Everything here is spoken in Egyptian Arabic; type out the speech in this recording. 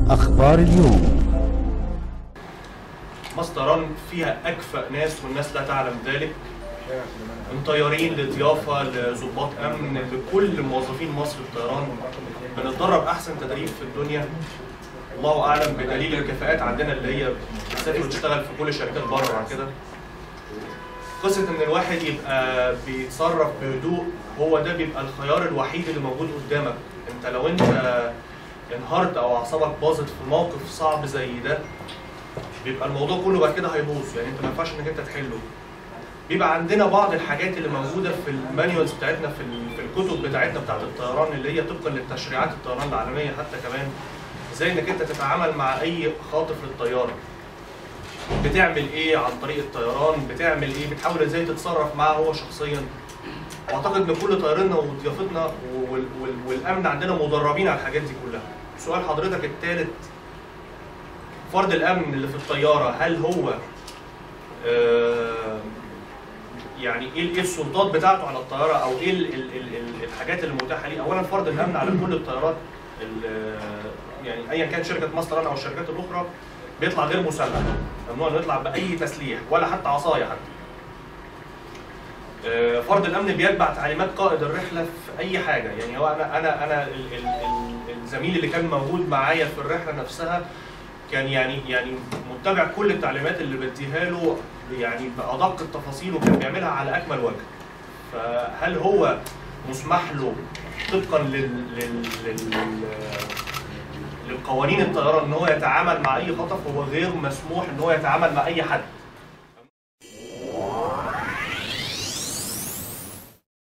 أخبار اليوم مصر طيران فيها اكفأ ناس والناس لا تعلم ذلك من طيارين لضيافه لضباط امن لكل موظفين مصر الطيران بنتدرب احسن تدريب في الدنيا الله اعلم بدليل الكفاءات عندنا اللي هي بتسافر وتشتغل في كل الشركات بره عن كده قصه ان الواحد يبقى بيتصرف بهدوء هو ده بيبقى الخيار الوحيد اللي موجود قدامك انت لو انت انهارت او اعصابك باظت في موقف صعب زي ده بيبقى الموضوع كله بعد كده هيبوظ يعني انت ما ينفعش انك انت تحله بيبقى عندنا بعض الحاجات اللي موجوده في المانيوالز بتاعتنا في ال- في الكتب بتاعتنا بتاعت الطيران اللي هي طبقا للتشريعات الطيران العالميه حتى كمان ازاي انك انت تتعامل مع اي خاطف للطياره بتعمل ايه عن طريق الطيران بتعمل ايه بتحاول ازاي تتصرف معاه هو شخصيا واعتقد ان كل طيارنا وضيافتنا وال- وال- والامن عندنا مدربين على الحاجات دي كلها سؤال حضرتك الثالث فرد الامن اللي في الطياره هل هو آه، يعني ايه ايه السلطات بتاعته على الطياره او ايه ال- ال- ال- ال- الحاجات اللي متاحه ليه اولا فرد الامن على كل الطيارات ال- يعني ايا كانت شركه مصر او الشركات الاخرى بيطلع غير مسلح ممنوع انه يطلع باي تسليح ولا حتى عصايه حتى آه، فرد الامن بيتبع تعليمات قائد الرحله في اي حاجه يعني هو انا انا انا ال- ال- ال- الزميل اللي كان موجود معايا في الرحله نفسها كان يعني يعني متبع كل التعليمات اللي بديها له يعني بادق التفاصيل وكان بيعملها على اكمل وجه فهل هو مسمح له طبقا لل, لل... لل... للقوانين الطيران ان هو يتعامل مع اي خطف هو غير مسموح ان هو يتعامل مع اي حد